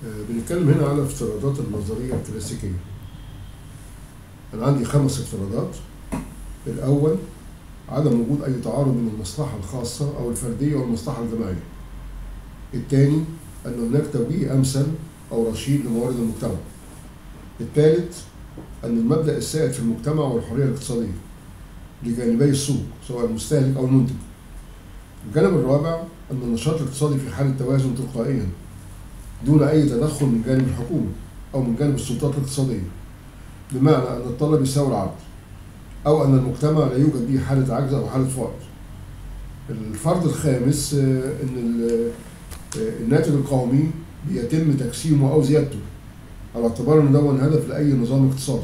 آه، بنتكلم هنا على افتراضات النظرية الكلاسيكية أنا عندي خمس افتراضات الأول عدم وجود أي تعارض بين المصلحة الخاصة أو الفردية والمصلحة الجماعية الثاني أن هناك توجيه أمثل أو رشيد لموارد المجتمع الثالث أن المبدأ السائد في المجتمع هو الحرية الاقتصادية لجانبي السوق سواء المستهلك أو المنتج الجانب الرابع أن النشاط الاقتصادي في حالة توازن تلقائيا دون أي تدخل من جانب الحكومة أو من جانب السلطات الاقتصادية بمعنى أن الطلب يساوي العرض أو أن المجتمع لا يوجد به حالة عجز أو حالة فقر الفرض الخامس آه، أن ال- آه، الناتج القومي بيتم تقسيمه أو زيادته على اعتبار أن ده هو هدف لأي نظام اقتصادي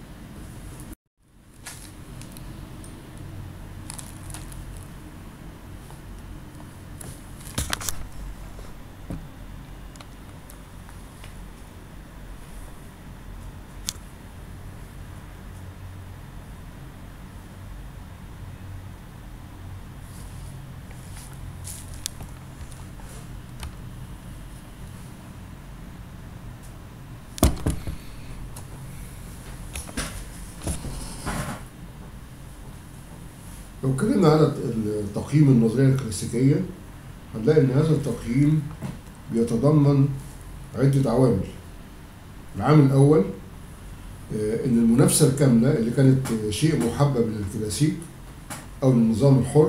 لو اتكلمنا على التقييم النظرية الكلاسيكية هنلاقي إن هذا التقييم بيتضمن عدة عوامل. العامل الأول آه، إن المنافسة الكاملة اللي كانت آه، شيء محبب للكلاسيك أو للنظام الحر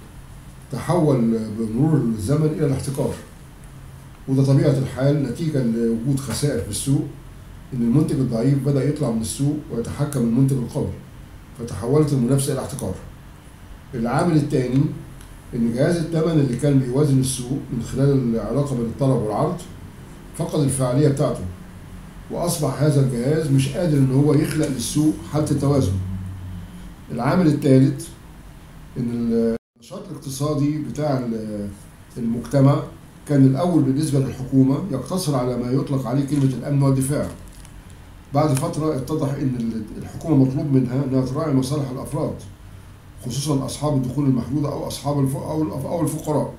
تحول بمرور الزمن إلى الاحتكار. وده طبيعة الحال نتيجة لوجود خسائر في السوق إن المنتج الضعيف بدأ يطلع من السوق ويتحكم المنتج القوي. فتحولت المنافسة إلى احتكار. العامل الثاني ان جهاز الثمن اللي كان بيوازن السوق من خلال العلاقه بين الطلب والعرض فقد الفعاليه بتاعته واصبح هذا الجهاز مش قادر ان هو يخلق للسوق حاله التوازن العامل الثالث ان النشاط الاقتصادي بتاع ال- المجتمع كان الاول بالنسبه للحكومه يقتصر على ما يطلق عليه كلمه الامن والدفاع بعد فتره اتضح ان الحكومه مطلوب منها انها تراعي مصالح الافراد خصوصا اصحاب الدخول المحدوده او اصحاب الف... او الف- او الفقراء.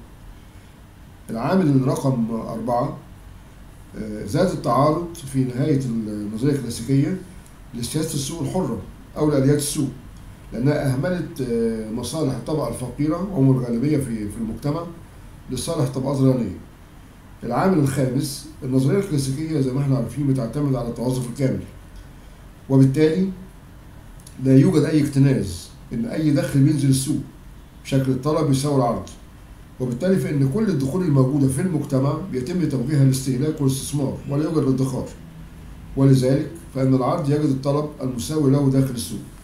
العامل رقم اربعه آه، زاد التعارض في نهايه النظريه الكلاسيكيه لسياسه السوق الحره او لاليات السوق لانها اهملت آه، مصالح الطبقه الفقيره وهم الغالبيه في في المجتمع لصالح الطبقات الغنيه. العامل الخامس النظريه الكلاسيكيه زي ما احنا عارفين بتعتمد على التوظف الكامل. وبالتالي لا يوجد اي اكتناز ان اي دخل بينزل السوق شكل الطلب يساوي العرض وبالتالي فان كل الدخول الموجوده في المجتمع بيتم توجيهها للاستهلاك والاستثمار ولا يوجد الادخار ولذلك فان العرض يجد الطلب المساوي له داخل السوق